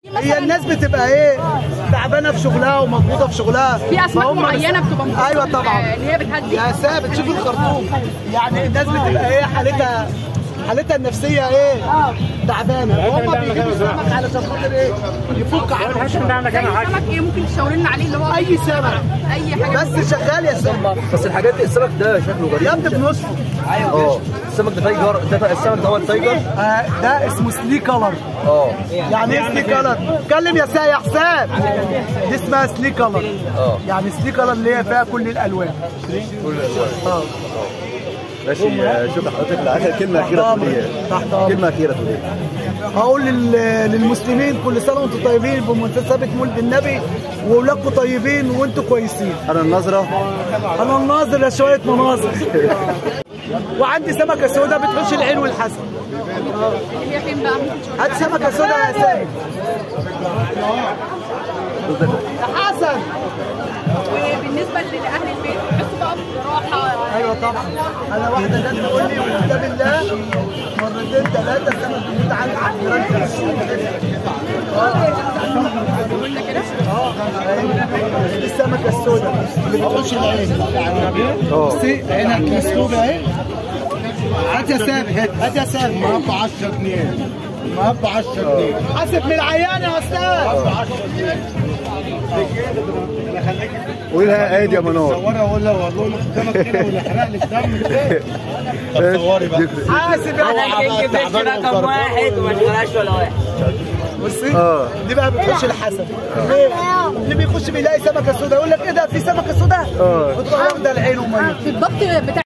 هي الناس بتبقى ايه تعبانه في شغلها ومضغوطه في شغلها في اسماك فهم معينه بتبقى مخصصة ايوه لل- طبعا اللي هي بتهدي يا ثابت شوف الخرطوم يعني الناس بتبقى ايه حالتها حالتها النفسيه ايه تعبانه فهم بيجيبوا السمك علشان خاطر ايه يفك عنهم زي سمك ايه ممكن تشاور لنا عليه اللي هو اي سمك اي حاجه بس شغال يا سمك بس الحاجات السمك ده شكله غريب يا ابني بنصفه اه السمك ده تايجر ده السمك ده هو التايجر آه ده اسمه سلي كلر اه يعني ايه سلي كلر اتكلم يا سا يا حسام دي اسمها سلي كلر اه يعني سلي كلر اللي هي فيها كل الالوان كل الالوان اه ماشي آه، شكرا حضرتك لاخر كلمه اخيره تحت تقول ايه تحت أمر. كلمه اخيره تقول ايه هقول لل- للمسلمين كل سنه وانتم طيبين بمناسبه مولد النبي واولادكم طيبين وانتم كويسين انا النظره انا الناظر يا شويه مناظر وعندي سمكه سوداء بتخش العين والحسن اللي هي فين بقى ممكن تشاور هات سمكه سوداء يا سامي يا حسن وبالنسبه لاهل البيت بتحسوا بقى براحه ايوه طبعا انا واحده جت تقول لي وكتاب الله مرتين ثلاثه السمك بيموت عندي على قلنا كده دي السمكه السوداء اللي بتخش العين بصي عينها مسكوبه اهي هات يا سامي هات هات يا سامي مربى 10 جنيه مربى 10 جنيه حاسب من العيان يا استاذ قول لها ايدي يا منور صورها ولا والله قدامك كده ولا حرق لي الدم كده طب صوري بقى حاسب يا اوعى عيان بقى تعبان رقم واحد وما اشتغلش ولا واحد بصي اه دي بقى بتخش الحسن ليه؟ اللي بيخش بيلاقي سمكه سوداء يقول لك ايه ده في سمكه سوداء اه. بتروح واخده العين وميه في الضبط بتاع